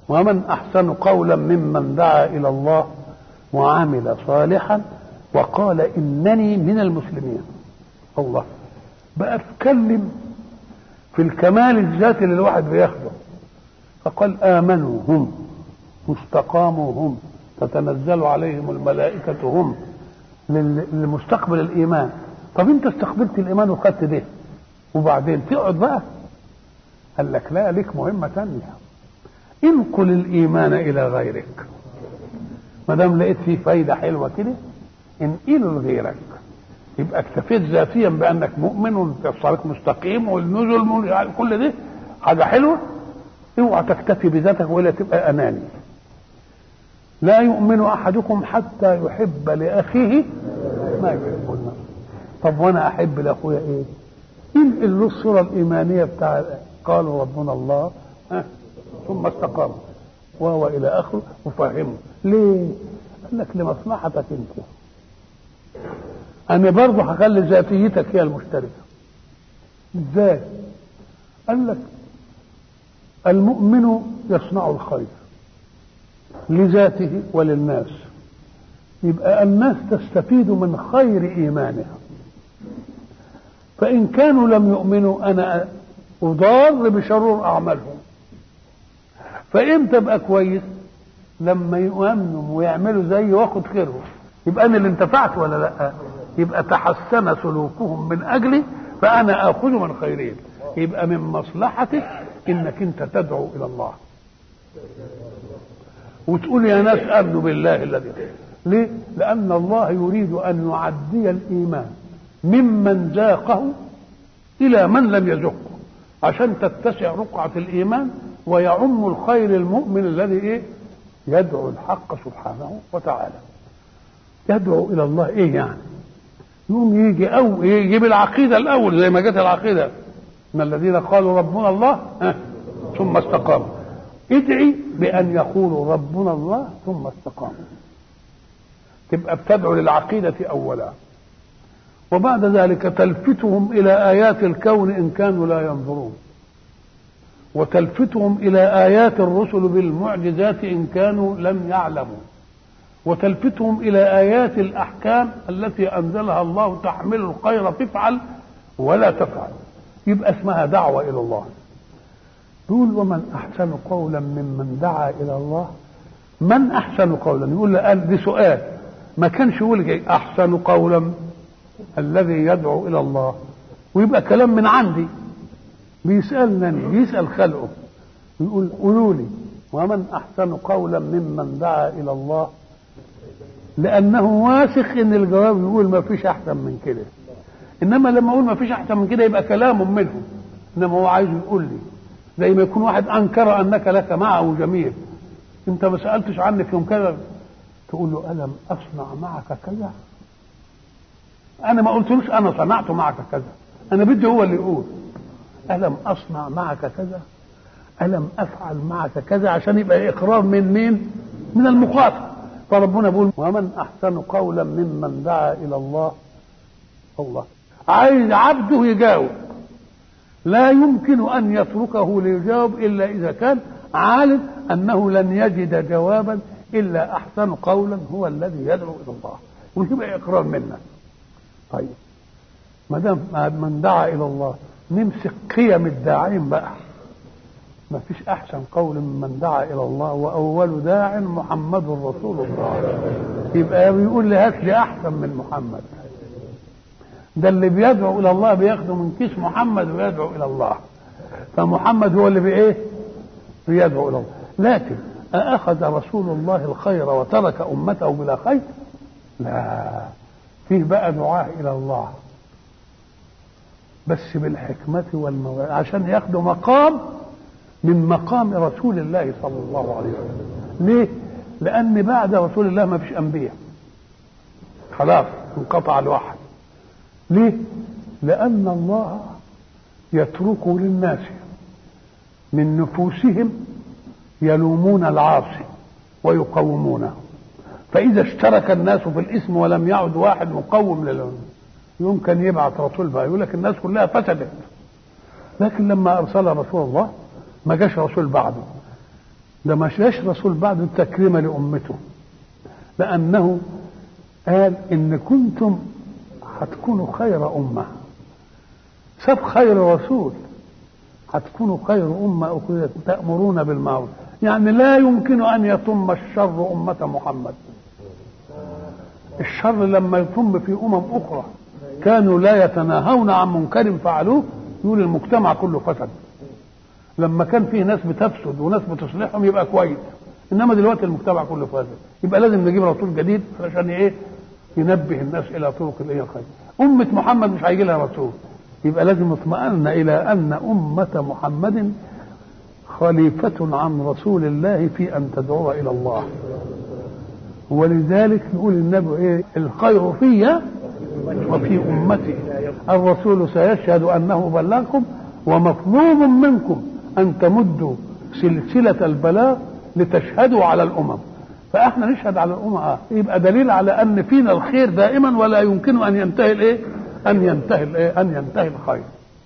ومن احسن قولا ممن دعا الى الله وعمل صالحا وقال انني من المسلمين الله بقى اتكلم في الكمال الذاتي اللي الواحد بياخده فقال امنوا هم واستقاموا هم تتنزل عليهم الملائكة هم لمستقبل الإيمان طب أنت استقبلت الإيمان وخدت ده وبعدين تقعد بقى قال لك لا لك مهمة تانية انقل الإيمان إلى غيرك ما دام لقيت فيه فايدة حلوة كده انقله لغيرك يبقى اكتفيت ذاتيا بأنك مؤمن وصالك مستقيم والنزل كل ده حاجة حلوة اوعى تكتفي بذاتك ولا تبقى أناني لا يؤمن احدكم حتى يحب لاخيه ما يحب لنفسه طب وانا احب لاخويا ايه انقل له الصوره الايمانيه بتاع قالوا ربنا الله أه. ثم استقاموا وهو الى اخره وفهمه ليه قال لك لمصلحتك انت انا برضه هخلي ذاتيتك هي المشتركه ازاي قال لك المؤمن يصنع الخير لذاته وللناس يبقى الناس تستفيد من خير ايمانها فان كانوا لم يؤمنوا انا اضار بشرور اعمالهم فامتى ابقى كويس لما يؤمنوا ويعملوا زيي واخد خيرهم يبقى انا اللي انتفعت ولا لا يبقى تحسن سلوكهم من اجلي فانا اخذ من خيرهم يبقى من مصلحتك انك انت تدعو الى الله وتقول يا ناس امنوا بالله الذي ليه؟ لأن الله يريد أن يعدي الإيمان ممن ذاقه إلى من لم يذقه عشان تتسع رقعة الإيمان ويعم الخير المؤمن الذي إيه؟ يدعو الحق سبحانه وتعالى يدعو إلى الله إيه يعني؟ يقوم يجي أو يجيب العقيدة الأول زي ما جت العقيدة من الذين قالوا ربنا الله ها ثم استقاموا ادعي بأن يقولوا ربنا الله ثم استقاموا تبقى بتدعو للعقيدة أولا وبعد ذلك تلفتهم إلى آيات الكون إن كانوا لا ينظرون وتلفتهم إلى آيات الرسل بالمعجزات إن كانوا لم يعلموا وتلفتهم إلى آيات الأحكام التي أنزلها الله تحمل الخير تفعل ولا تفعل يبقى اسمها دعوة إلى الله يقول ومن أحسن قولا ممن دعا إلى الله من أحسن قولا يقول له قال دي سؤال ما كانش يقول أحسن قولا الذي يدعو إلى الله ويبقى كلام من عندي بيسألني بيسأل خلقه يقول قولوا لي ومن أحسن قولا ممن دعا إلى الله لأنه واثق إن الجواب يقول ما فيش أحسن من كده إنما لما أقول ما فيش أحسن من كده يبقى كلام منه إنما هو عايز يقول لي زي ما يكون واحد أنكر أنك لك معه جميل أنت ما سألتش عني في يوم كذا تقول له ألم أصنع معك كذا أنا ما قلتلوش أنا صنعت معك كذا أنا بدي هو اللي يقول ألم أصنع معك كذا ألم أفعل معك كذا عشان يبقى إقرار من مين من المخاطب فربنا بيقول ومن أحسن قولا ممن دعا إلى الله الله عايز عبده يجاوب لا يمكن أن يتركه ليجاوب إلا إذا كان عالم أنه لن يجد جوابا إلا أحسن قولا هو الذي يدعو إلى الله ويبقى إقرار منا طيب ما دام من دعا إلى الله نمسك قيم الداعين بقى ما فيش أحسن قول من دعا إلى الله وأول داع محمد رسول الله يبقى بيقول لي هات لي أحسن من محمد ده اللي بيدعو إلى الله بياخده من كيس محمد ويدعو إلى الله فمحمد هو اللي بإيه بيدعو إلى الله لكن أأخذ رسول الله الخير وترك أمته بلا خير لا فيه بقى دعاء إلى الله بس بالحكمة والموعظة عشان ياخدوا مقام من مقام رسول الله صلى الله عليه وسلم ليه لأن بعد رسول الله ما فيش أنبياء خلاص انقطع الوحي ليه لأن الله يترك للناس من نفوسهم يلومون العاصي ويقومونه فإذا اشترك الناس في الاسم ولم يعد واحد مقوم للعلم يمكن يبعث رسول بقى يقول لك الناس كلها فسدت لكن لما أرسل رسول الله ما جاش رسول بعده ده ما فيش رسول بعد تكريما لأمته لأنه قال إن كنتم هتكونوا خير أمة سب خير رسول هتكونوا خير أمة أخرجت تأمرون بالمعروف يعني لا يمكن أن يتم الشر أمة محمد الشر لما يتم في أمم أخرى كانوا لا يتناهون عن منكر فعلوه يقول المجتمع كله فسد لما كان فيه ناس بتفسد وناس بتصلحهم يبقى كويس انما دلوقتي المجتمع كله فاسد يبقى لازم نجيب رسول جديد عشان ايه ينبه الناس الى طرق الايه الخير امه محمد مش هيجي لها رسول يبقى لازم اطمئن الى ان امه محمد خليفة عن رسول الله في أن تدعو إلى الله ولذلك يقول النبي إيه الخير في وفي أمتي الرسول سيشهد أنه بلغكم ومطلوب منكم أن تمدوا سلسلة البلاغ لتشهدوا على الأمم فاحنا نشهد على الامم اه يبقى دليل على ان فينا الخير دائما ولا يمكن ان ينتهي الايه؟ ان ينتهي الايه؟ ان ينتهي الخير.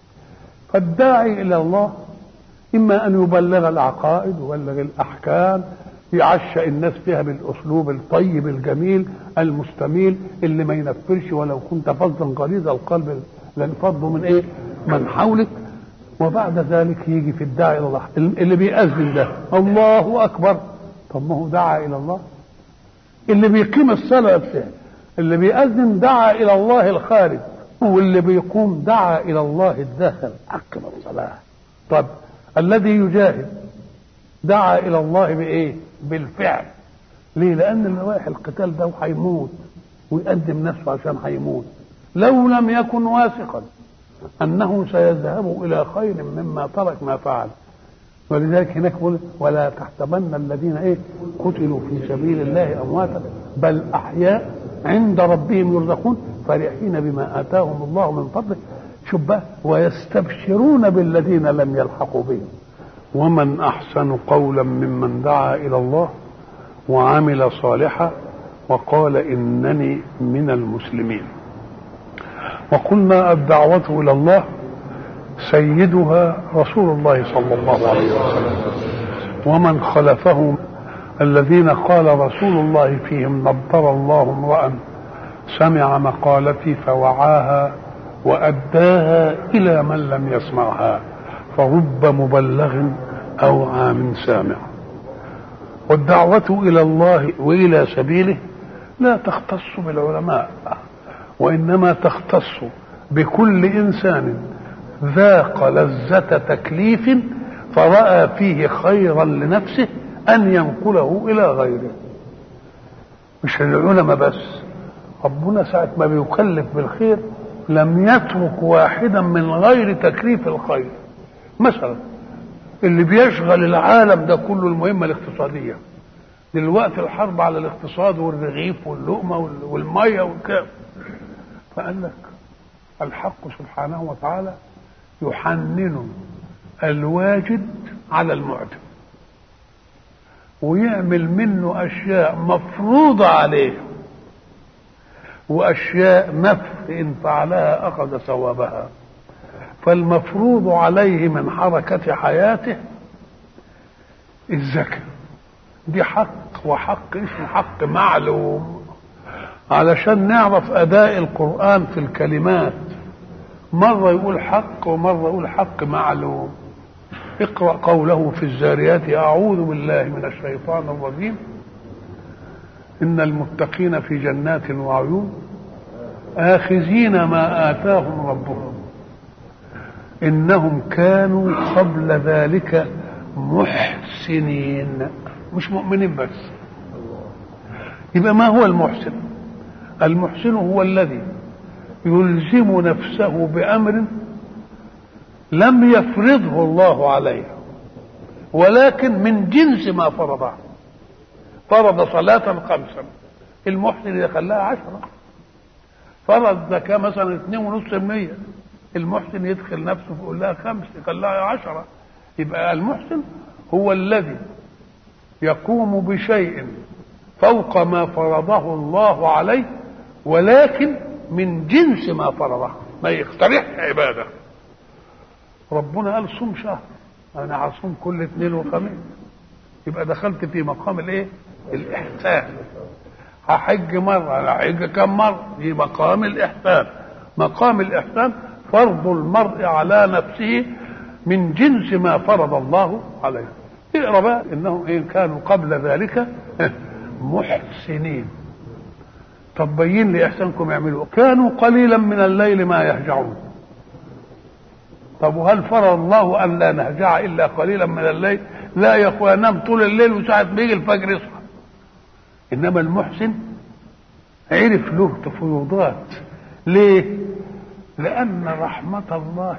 فالداعي الى الله اما ان يبلغ العقائد يبلغ الاحكام يعشى الناس فيها بالاسلوب الطيب الجميل المستميل اللي ما ينفرش ولو كنت فظا غليظ القلب لانفضوا من ايه؟ من حولك وبعد ذلك يجي في الداعي الى الله اللي بيأذن ده الله اكبر طب ما هو دعا الى الله اللي بيقيم الصلاه نفسها اللي بيأذن دعا الى الله الخارج واللي بيقوم دعا الى الله الداخل عقب الصلاه طب الذي يجاهد دعا الى الله بايه بالفعل ليه لان اللي رايح القتال ده هيموت ويقدم نفسه عشان هيموت لو لم يكن واثقا انه سيذهب الى خير مما ترك ما فعل ولذلك هناك يقول ولا تحسبن الذين ايه قتلوا في سبيل الله امواتا بل احياء عند ربهم يرزقون فرحين بما اتاهم الله من فضله شوف بقى ويستبشرون بالذين لم يلحقوا بهم ومن احسن قولا ممن دعا الى الله وعمل صالحا وقال انني من المسلمين وقلنا الدعوه الى الله سيدها رسول الله صلى الله عليه وسلم ومن خلفه الذين قال رسول الله فيهم نضر الله امرا سمع مقالتي فوعاها واداها الى من لم يسمعها فرب مبلغ او عام سامع والدعوه الى الله والى سبيله لا تختص بالعلماء وانما تختص بكل انسان ذاق لذة تكليف فرأى فيه خيرا لنفسه أن ينقله إلى غيره مش العلماء بس ربنا ساعة ما بيكلف بالخير لم يترك واحدا من غير تكليف الخير مثلا اللي بيشغل العالم ده كله المهمة الاقتصادية دلوقتي الحرب على الاقتصاد والرغيف واللقمة والمية والكلام فقال لك الحق سبحانه وتعالى يحنن الواجد على المعدم ويعمل منه اشياء مفروضه عليه واشياء نفس ان فعلها اخذ ثوابها فالمفروض عليه من حركه حياته الزكاه دي حق وحق اسمه حق معلوم علشان نعرف اداء القران في الكلمات مرة يقول حق ومرة يقول حق معلوم اقرأ قوله في الزاريات أعوذ بالله من الشيطان الرجيم إن المتقين في جنات وعيون آخذين ما آتاهم ربهم إنهم كانوا قبل ذلك محسنين مش مؤمنين بس يبقى ما هو المحسن المحسن هو الذي يلزم نفسه بامر لم يفرضه الله عليه ولكن من جنس ما فرضه فرض صلاة خمسا المحسن إذا خلاها عشرة فرض زكاة مثلا اثنين ونص المية المحسن يدخل نفسه يقول لها خمس يخليها عشرة يبقى المحسن هو الذي يقوم بشيء فوق ما فرضه الله عليه ولكن من جنس ما فرضه ما يقترح عباده ربنا قال صوم شهر انا هصوم كل اثنين وخميس يبقى دخلت في مقام الايه الاحسان هحج مرة هحج كم مرة في مقام الإحسان مقام الإحسان فرض المرء على نفسه من جنس ما فرض الله عليه اقرا بقى انهم ان كانوا قبل ذلك محسنين طب بين لي احسانكم يعملوا كانوا قليلا من الليل ما يهجعون طب وهل فرض الله ان لا نهجع الا قليلا من الليل لا يا اخويا نام طول الليل وساعه ما يجي الفجر يصحى انما المحسن عرف له تفويضات ليه لان رحمه الله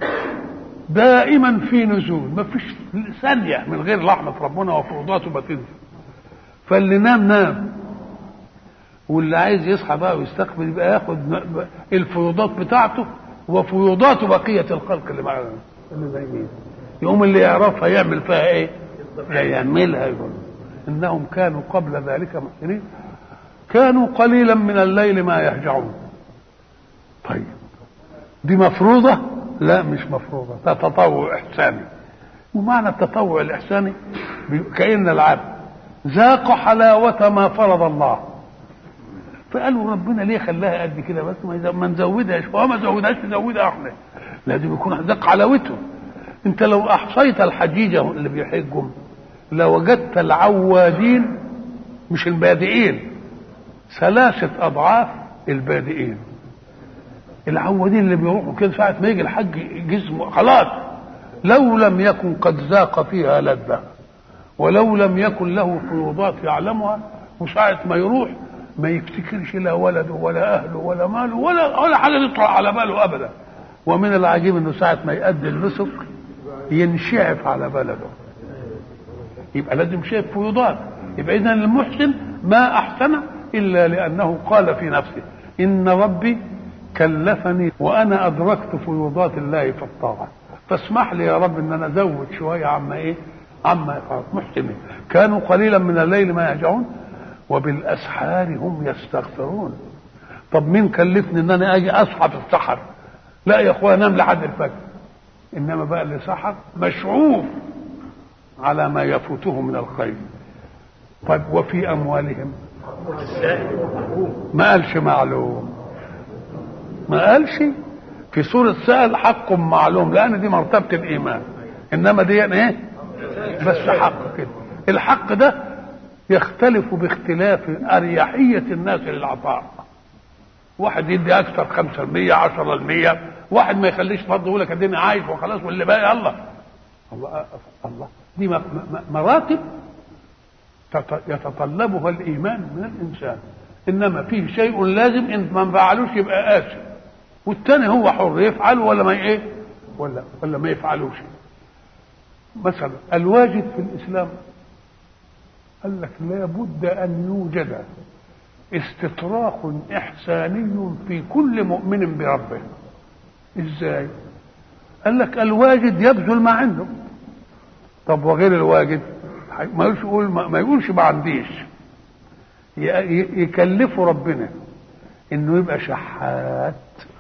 دائما في نزول ما فيش ثانيه من غير رحمه ربنا وفروضاته ما تنزل فاللي نام نام واللي عايز يصحى بقى ويستقبل يبقى ياخد الفيوضات بتاعته وفيوضات بقيه الخلق اللي معاه اللي نايمين يقوم اللي يعرفها يعمل فيها ايه؟ يعملها يقول انهم كانوا قبل ذلك محسنين كانوا قليلا من الليل ما يهجعون طيب دي مفروضة لا مش مفروضة ده تطوع إحساني ومعنى التطوع الإحساني كأن العبد ذاق حلاوة ما فرض الله فقالوا ربنا ليه خلاها قد كده بس ما نزودهاش هو ما زودهاش نزودها احنا لازم يكون ذاق حلاوته انت لو احصيت الحجيجه اللي بيحجهم لوجدت العوادين مش البادئين ثلاثة أضعاف البادئين العوادين اللي بيروحوا كده ساعة ما يجي الحج جسمه خلاص لو لم يكن قد ذاق فيها لذة ولو لم يكن له فروضات يعلمها وساعة ما يروح ما يفتكرش لا ولده ولا أهله ولا ماله ولا ولا حاجة تطلع على باله أبدا ومن العجيب إنه ساعة ما يؤدي النسك ينشعف على بلده يبقى لازم شيء فيوضات يبقى اذا المحسن ما احسن الا لانه قال في نفسه ان ربي كلفني وانا ادركت فيوضات الله في الطاعه فاسمح لي يا رب ان انا ازود شويه عما ايه عما يفعل محسنين كانوا قليلا من الليل ما يهجعون وبالاسحار هم يستغفرون طب مين كلفني ان انا اجي اصحى في السحر لا يا اخويا انام لحد الفجر انما بقى اللي سحر مشعوف على ما يفوته من الخير طيب وفي اموالهم ما قالش معلوم ما قالش في سورة سأل حق معلوم لأن دي مرتبة الإيمان إنما دي إيه؟ بس حق كده الحق ده يختلف باختلاف أريحية الناس للعطاء واحد يدي أكثر خمسة المية عشرة المية واحد ما يخليش فرض يقول لك اديني عايش وخلاص واللي باقي الله الله الله دي مراتب يتطلبها الايمان من الانسان انما فيه شيء لازم ان ما فعلوش يبقى اسف والتاني هو حر يفعل ولا ما ايه ولا ولا ما يفعلوش مثلا الواجب في الاسلام قال لك لابد ان يوجد استطراق احساني في كل مؤمن بربه ازاي قال لك الواجد يبذل ما عنده طب وغير الواجد ما يقولش يقول ما يقولش ما عنديش يكلفه ربنا انه يبقى شحات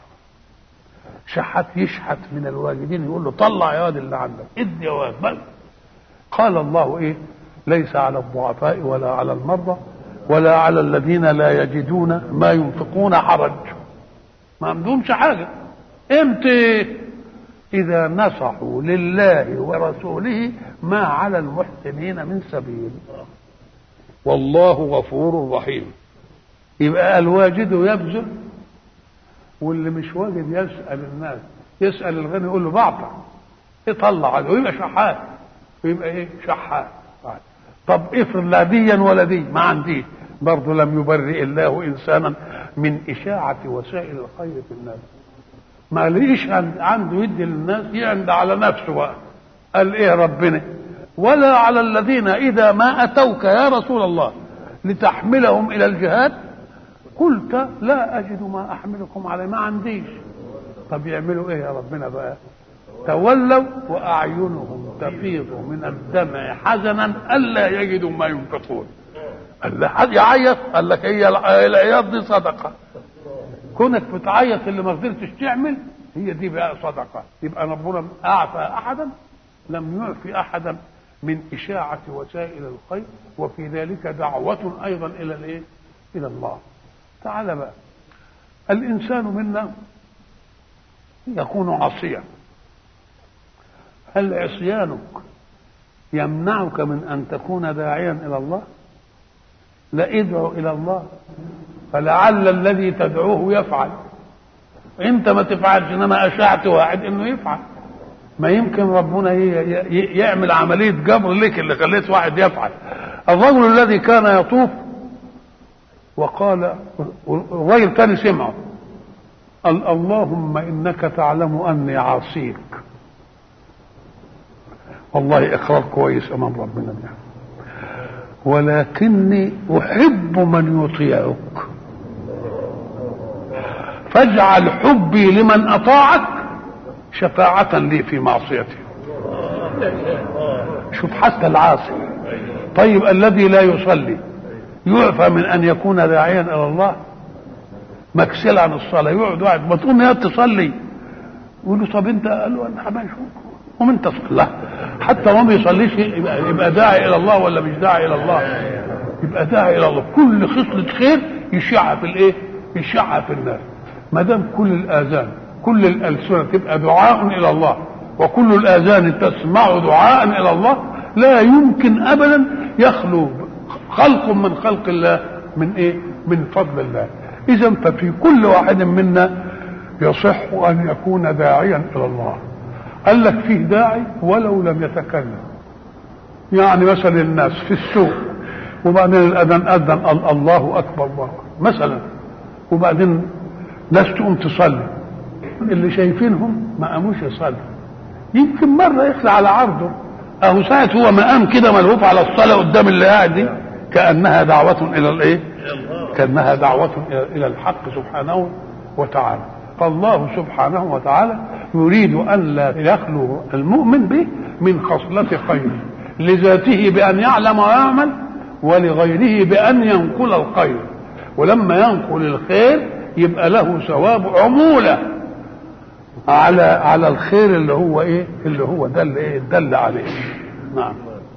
شحات يشحت من الواجدين يقول له طلع يا واد اللي عندك ادي يا واد بل قال الله ايه ليس على الضعفاء ولا على المرضى ولا على الذين لا يجدون ما ينفقون حرج ما عندهمش حاجه امتى اذا نصحوا لله ورسوله ما على المحسنين من سبيل والله غفور رحيم يبقى الواجد يبذل واللي مش واجد يسال الناس يسال الغني يقول له بعطى يطلع عليه ويبقى شحات ويبقى ايه شحات طب افرض لا ديا ولا دي ما عنديش برضه لم يبرئ الله انسانا من اشاعه وسائل الخير في الناس ما ليش عنده يدي للناس يعند على نفسه بقى قال ايه ربنا ولا على الذين اذا ما اتوك يا رسول الله لتحملهم الى الجهاد قلت لا اجد ما احملكم عليه ما عنديش طب يعملوا ايه يا ربنا بقى تولوا واعينهم تفيض من الدمع حزنا الا يجدوا ما ينفقون قال له يعيط قال لك هي العياط دي صدقه كونك بتعيط اللي ما قدرتش تعمل هي دي بقى صدقه يبقى ربنا اعطى احدا لم يعفي احدا من إشاعة وسائل الخير وفي ذلك دعوة أيضا إلى الإيه؟ إلى الله تعال بقى الإنسان منا يكون عصيا هل عصيانك يمنعك من أن تكون داعيا إلى الله لا ادعو إلى الله فلعل الذي تدعوه يفعل انت ما تفعلش انما اشعت واحد انه يفعل ما يمكن ربنا يعمل عمليه جبر لك اللي خليت واحد يفعل الرجل الذي كان يطوف وقال الراجل تاني سمعه قال اللهم انك تعلم اني عاصيك والله اقرار كويس امام ربنا يعني. ولكني احب من يطيعك فاجعل حبي لمن اطاعك شفاعة لي في معصيتي شوف حتى العاصي طيب الذي لا يصلي يعفى من ان يكون داعيا الى الله مكسل عن الصلاة يقعد واحد ما تقوم يا تصلي يقول له طب انت قال له انا حبايش قوم انت صلى حتى هو ما يصليش يبقى, يبقى داعي الى الله ولا مش داعي الى الله يبقى داعي الى الله كل خصلة خير يشعها في الايه يشعها في الناس ما دام كل الاذان كل الالسنه تبقى دعاء الى الله وكل الاذان تسمع دعاء الى الله لا يمكن ابدا يخلو خلق من خلق الله من ايه من فضل الله اذا ففي كل واحد منا يصح ان يكون داعيا الى الله قال لك فيه داعي ولو لم يتكلم يعني مثلا الناس في السوق وبعدين الاذان اذن الله اكبر الله مثلا وبعدين ناس تقوم تصلي اللي شايفينهم ما قاموش يصلوا يمكن مره يخلع على عرضه اهو ساعة هو ما قام كده ملهوف على الصلاة قدام اللي قاعد دي كأنها دعوة إلى الإيه؟ كأنها دعوة إلى الحق سبحانه وتعالى فالله سبحانه وتعالى يريد أن لا يخلو المؤمن به من خصلة خير لذاته بأن يعلم ويعمل ولغيره بأن ينقل الخير ولما ينقل الخير يبقى له ثواب عمولة على على الخير اللي هو ايه اللي هو ده اللي ايه دل عليه نعم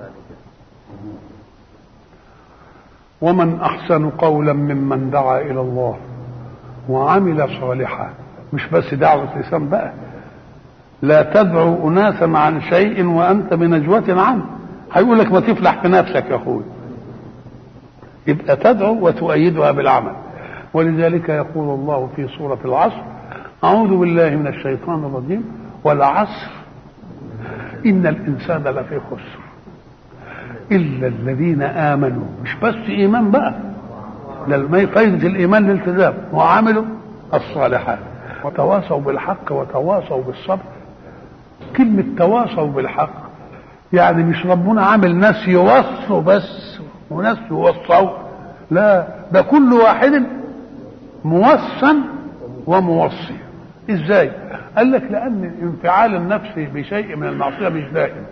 ومن احسن قولا ممن دعا الى الله وعمل صالحا مش بس دعوة لسان بقى لا تدعو اناسا عن شيء وانت بنجوة عنه هيقول لك ما تفلح في نفسك يا اخوي يبقى تدعو وتؤيدها بالعمل ولذلك يقول الله في سورة العصر أعوذ بالله من الشيطان الرجيم والعصر إن الإنسان لفي خسر إلا الذين آمنوا مش بس إيمان بقى ده فايدة الإيمان الالتزام وعملوا الصالحات وتواصوا بالحق وتواصوا بالصبر كلمة تواصوا بالحق يعني مش ربنا عامل ناس يوصوا بس وناس يوصوا لا ده كل واحد موصى وموصي ازاي قال لك لان انفعال النفس بشيء من المعصيه مش دائم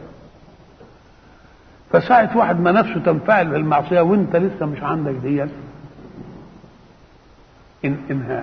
فساعة واحد ما نفسه تنفعل بالمعصية وانت لسه مش عندك دي إن انها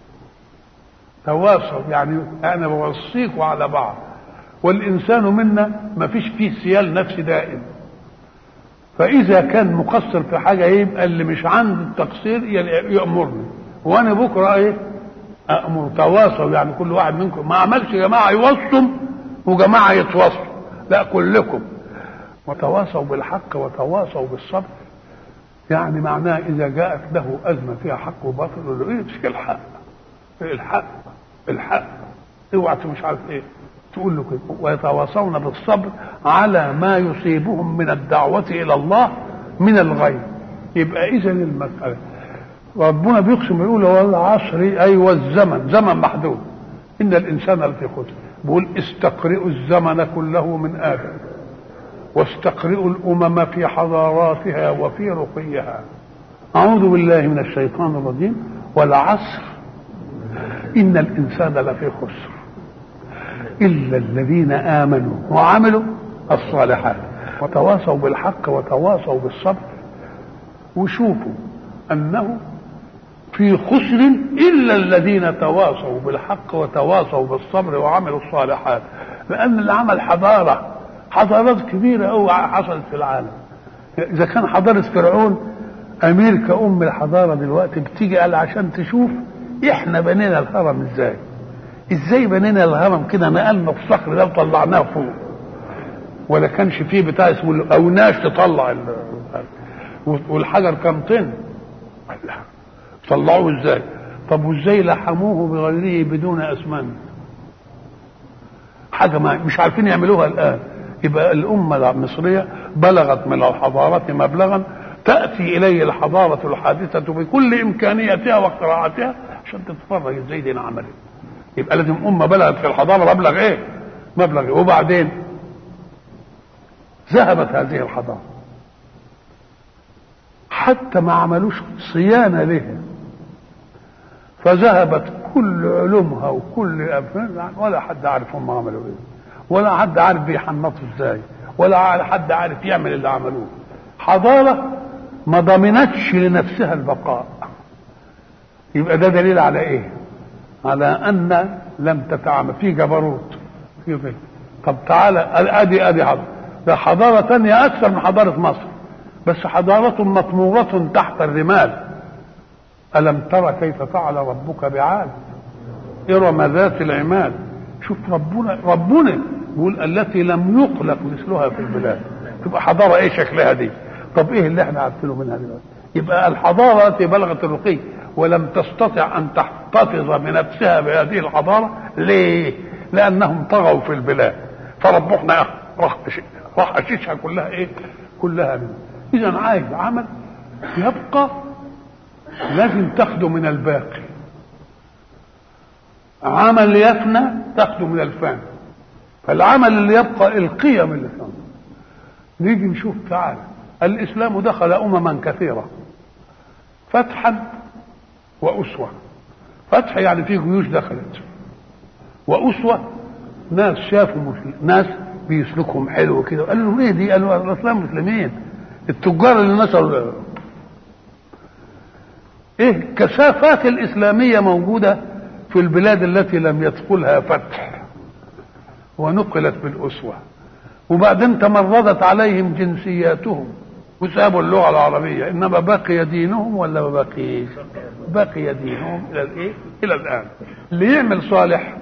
تواصل يعني انا بوصيكوا على بعض والانسان منا ما فيش فيه سيال نفسي دائم فاذا كان مقصر في حاجه يبقى اللي مش عنده التقصير يامرني وانا بكره ايه امر تواصل يعني كل واحد منكم ما عملش جماعه يوصوا وجماعه يتواصلوا لا كلكم وتواصوا بالحق وتواصوا بالصبر يعني معناه اذا جاءت له ازمه فيها حق وباطل يقول له امسك الحق الحق الحق اوعى مش عارف ايه تقول له كده ويتواصون بالصبر على ما يصيبهم من الدعوه الى الله من الغيب يبقى اذا المساله ربنا بيقسم يقول والعصر اي والزمن زمن محدود ان الانسان لفي خسر بيقول استقرئوا الزمن كله من ادم واستقرئوا الامم في حضاراتها وفي رقيها اعوذ بالله من الشيطان الرجيم والعصر ان الانسان لفي خسر الا الذين امنوا وعملوا الصالحات وتواصوا بالحق وتواصوا بالصبر وشوفوا انه في خسر الا الذين تواصوا بالحق وتواصوا بالصبر وعملوا الصالحات لان اللي عمل حضاره حضارات كبيره قوي حصلت في العالم اذا كان حضاره فرعون امريكا ام الحضاره دلوقتي بتيجي قال عشان تشوف احنا بنينا الهرم ازاي ازاي بنينا الهرم كده نقلنا الصخر ده وطلعناه فوق ولا كانش فيه بتاع اسمه الاوناش تطلع ال- والحجر كام طن لا. طلعوه ازاي طب وازاي لحموه بغيره بدون اسمنت حاجه ما مش عارفين يعملوها الان يبقى الامه المصريه بلغت من الحضاره مبلغا تاتي اليه الحضاره الحادثه بكل امكانياتها واختراعاتها عشان تتفرج ازاي دي عملت يبقى لازم امه بلغت في الحضاره مبلغ ايه مبلغ إيه؟ وبعدين ذهبت هذه الحضاره حتى ما عملوش صيانه لها فذهبت كل علومها وكل أفنان ولا حد عارف هم عملوا ايه ولا حد عارف بيحنطوا ازاي ولا حد عارف يعمل اللي عملوه حضاره ما ضمنتش لنفسها البقاء يبقى ده دليل على ايه على ان لم تتعامل في جبروت في ظل طب تعالى ادي ادي حضاره ده حضاره ثانيه اكثر من حضاره مصر بس حضاره مطموره تحت الرمال ألم ترى كيف فعل ربك بعاد إرم ذات العماد شوف ربنا ربنا يقول التي لم يخلق مثلها في البلاد تبقى حضارة إيه شكلها دي طب إيه اللي احنا عارفينه منها دلوقتي يبقى الحضارة التي بلغت الرقي ولم تستطع أن تحتفظ بنفسها بهذه الحضارة ليه؟ لأنهم طغوا في البلاد فربنا راح راح أشيشها كلها إيه؟ كلها منه إذا عايز عمل يبقى لازم تاخده من الباقي عمل يفنى تاخده من الفاني فالعمل اللي يبقى القيم اللي فيه نيجي نشوف تعالى الاسلام دخل امما كثيره فتحا واسوه فتح يعني في جيوش دخلت واسوه ناس شافوا مسلم ناس بيسلكهم حلو كده قال لهم ايه دي قالوا الاسلام مسلمين التجار اللي نشروا ايه الكثافات الاسلاميه موجوده في البلاد التي لم يدخلها فتح ونقلت بالاسوه وبعدين تمردت عليهم جنسياتهم وسابوا اللغه العربيه انما بقي دينهم ولا ما بقيش بقي دينهم الى الايه الى الان اللي يعمل صالح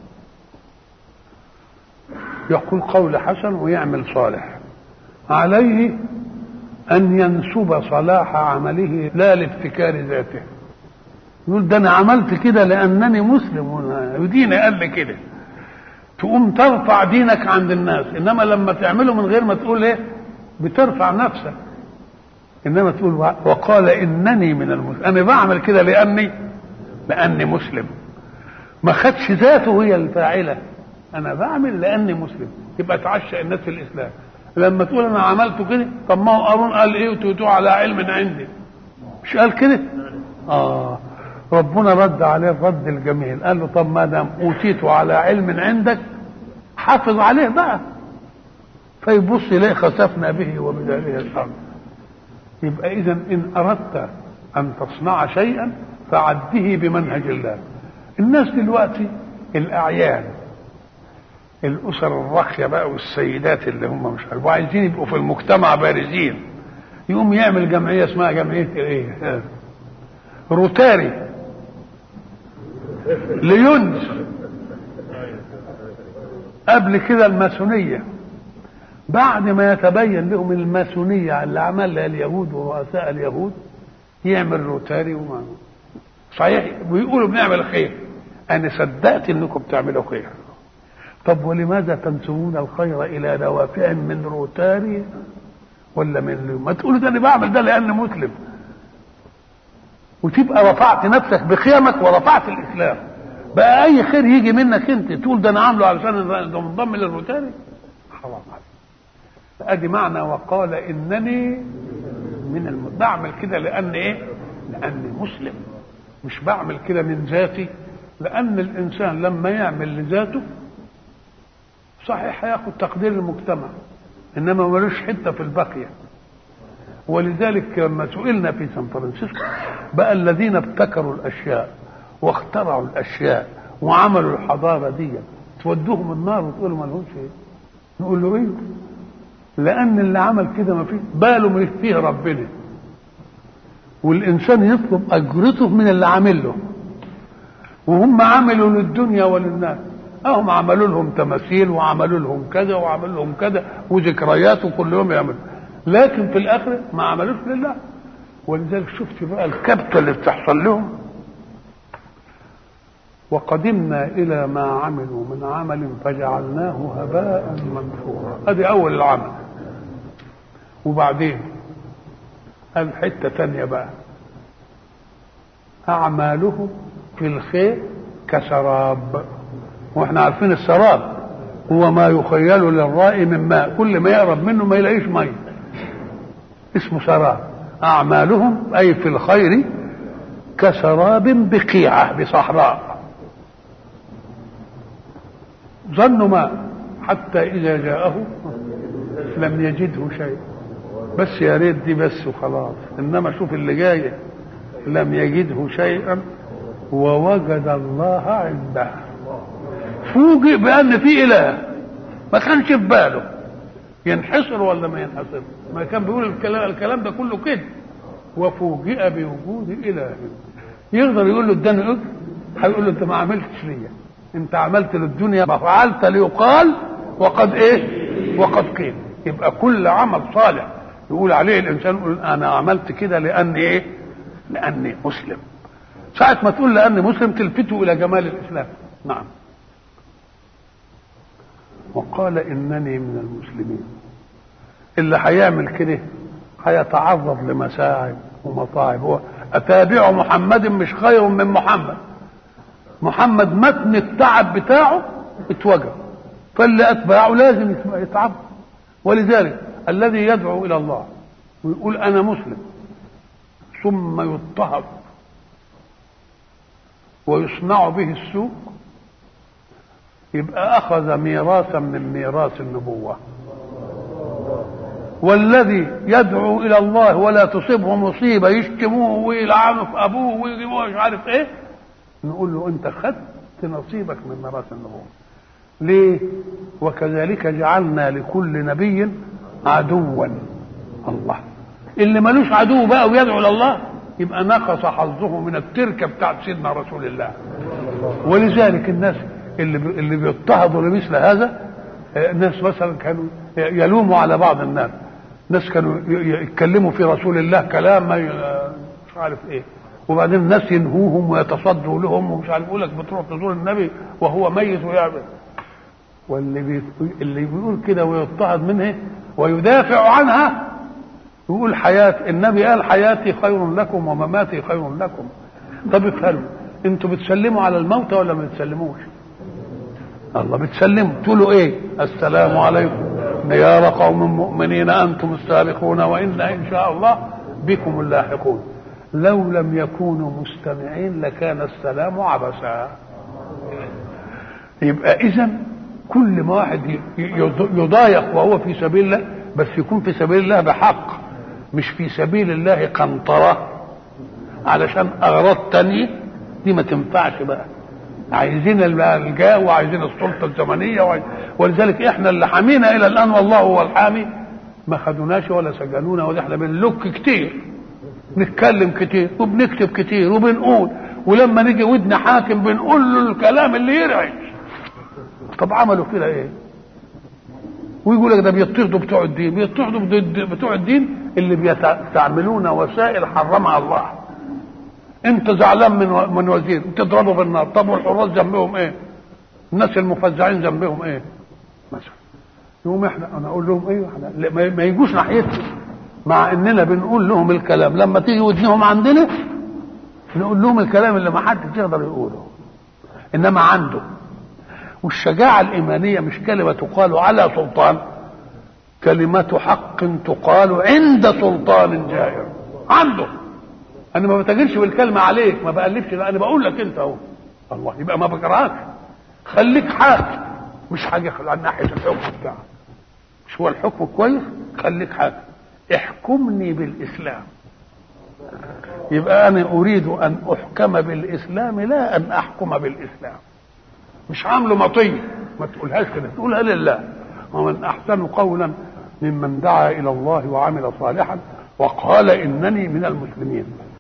يقول قول حسن ويعمل صالح عليه أن ينسب صلاح عمله لا لابتكار ذاته يقول ده أنا عملت كده لأنني مسلم وديني قال لي كده تقوم ترفع دينك عند الناس إنما لما تعمله من غير ما تقول إيه بترفع نفسك إنما تقول وقال إنني من المسلم أنا بعمل كده لأني لأني مسلم ما خدش ذاته هي الفاعلة أنا بعمل لأني مسلم يبقى تعشى الناس في الإسلام لما تقول انا عملته كده طب ما هو قارون قال ايه وتوتوا على علم عندي مش قال كده اه ربنا رد عليه الرد الجميل قال له طب ما دام اوتيته على علم عندك حافظ عليه بقى فيبص اليه خسفنا به وبداره الارض يبقى اذا ان اردت ان تصنع شيئا فعده بمنهج الله الناس دلوقتي الاعيان الاسر الراقيه بقى والسيدات اللي هم مش عارف وعايزين يبقوا في المجتمع بارزين يقوم يعمل جمعيه اسمها جمعيه ايه؟ روتاري ليونز قبل كده الماسونيه بعد ما يتبين لهم الماسونيه اللي عملها اليهود ورؤساء اليهود يعمل روتاري وما صحيح ويقولوا بنعمل خير انا صدقت انكم بتعملوا خير طب ولماذا تنسبون الخير الى دوافع من روتاري ولا من ما تقولوا ده انا بعمل ده لان مسلم وتبقى رفعت نفسك بقيمك ورفعت الاسلام بقى اي خير يجي منك انت تقول ده انا عامله علشان ده منضم للروتاري حرام عليك ادي معنى وقال انني من الم... بعمل كده لان ايه لاني مسلم مش بعمل كده من ذاتي لان الانسان لما يعمل لذاته صحيح هياخد تقدير المجتمع انما ملوش حته في الباقيه ولذلك لما سئلنا في سان فرانسيسكو بقى الذين ابتكروا الاشياء واخترعوا الاشياء وعملوا الحضاره دي تودوهم النار وتقولوا ما لهمش ايه نقول له ايه لان اللي عمل كده ما فيه باله ما فيه ربنا والانسان يطلب اجرته من اللي عامل له وهم عملوا للدنيا وللناس هم عملوا لهم تماثيل وعملوا لهم كذا وعملوا لهم كذا وذكريات وكل يوم يعملوا لكن في الاخره ما عملوش لله ولذلك شفت بقى الكبته اللي بتحصل لهم وقدمنا الى ما عملوا من عمل فجعلناه هباء منثورا ادي اول العمل وبعدين قال حته ثانيه بقى اعمالهم في الخير كسراب واحنا عارفين السراب هو ما يخيل للرائي من ماء كل ما يقرب منه ما يلاقيش ميه اسمه سراب اعمالهم اي في الخير كسراب بقيعه بصحراء ظنوا ماء حتى اذا جاءه لم يجده شيء بس يا ريت دي بس وخلاص انما شوف اللي جاي لم يجده شيئا ووجد الله عنده فوجئ بان في اله ما كانش في باله ينحصر ولا ما ينحصر ما كان بيقول الكلام, الكلام ده كله كده وفوجئ بوجود اله يقدر يقول له اداني اجر هيقول له انت ما عملتش ليا انت عملت للدنيا ما فعلت ليقال وقد ايه وقد قيل يبقى كل عمل صالح يقول عليه الانسان يقول انا عملت كده لاني ايه لاني مسلم ساعة ما تقول لاني مسلم تلفته الى جمال الاسلام نعم وقال انني من المسلمين اللي هيعمل كده هيتعرض لمساعب ومصاعب هو اتابع محمد مش خير من محمد محمد متن التعب بتاعه اتوجد فاللي اتباعه لازم يتعب ولذلك الذي يدعو الى الله ويقول انا مسلم ثم يضطهد ويصنع به السوء يبقى اخذ ميراثا من ميراث النبوه والذي يدعو الى الله ولا تصيبه مصيبه يشتموه ويلعنوا في ابوه ويجيبوه مش عارف ايه نقول له انت خدت نصيبك من ميراث النبوه ليه وكذلك جعلنا لكل نبي عدوا الله اللي ملوش عدو بقى ويدعو الى الله يبقى نقص حظه من التركه بتاعت سيدنا رسول الله ولذلك الناس اللي بي اللي بيضطهدوا لمثل هذا الناس مثلا كانوا يلوموا على بعض الناس ناس كانوا يتكلموا في رسول الله كلام ما مش عارف ايه وبعدين الناس ينهوهم ويتصدوا لهم ومش عارف يقول لك بتروح تزور النبي وهو ميت ويعمل واللي بي... اللي بيقول كده ويضطهد منه ويدافع عنها يقول حياة النبي قال حياتي خير لكم ومماتي خير لكم طب افهموا انتوا بتسلموا على الموتى ولا ما بتسلموش الله بتسلموا تقولوا ايه السلام عليكم ديار قوم مؤمنين انتم السابقون وانا ان شاء الله بكم اللاحقون لو لم يكونوا مستمعين لكان السلام عبثا يبقى اذا كل ما واحد يضايق وهو في سبيل الله بس يكون في سبيل الله بحق مش في سبيل الله قنطرة علشان أغراض تانية دي ما تنفعش بقى عايزين الجاه وعايزين السلطة الزمنية وعايز... ولذلك احنا اللي حامينا إلى الآن والله هو الحامي ما خدوناش ولا سجنونا وده احنا بنلك كتير نتكلم كتير وبنكتب كتير وبنقول ولما نيجي ودن حاكم بنقول له الكلام اللي يرعش طب عملوا كده ايه ويقول لك ده بيضطهدوا بتوع الدين بيضطهدوا بتوع الدين اللي بيستعملون وسائل حرمها الله انت زعلان من من وزير تضربه بالنار طب والحراس ذنبهم ايه الناس المفزعين ذنبهم ايه مثلا يقوم احنا انا اقول لهم ايه احنا ما يجوش ناحيتنا مع اننا بنقول لهم الكلام لما تيجي ودنهم عندنا نقول لهم الكلام اللي ما حدش يقدر يقوله انما عنده والشجاعة الإيمانية مش كلمة تقال على سلطان كلمة حق تقال عند سلطان جائر عنده أنا ما بتاجرش بالكلمة عليك ما بألفش لا أنا بقول لك أنت أهو الله يبقى ما بكرهكش خليك حاكم مش حاجة عن ناحية الحكم بتاعك مش هو الحكم كويس خليك حاكم احكمني بالإسلام يبقى أنا أريد أن أحكم بالإسلام لا أن أحكم بالإسلام مش عامله مطية ما تقولهاش كده تقولها لله ومن احسن قولا ممن دعا الى الله وعمل صالحا وقال انني من المسلمين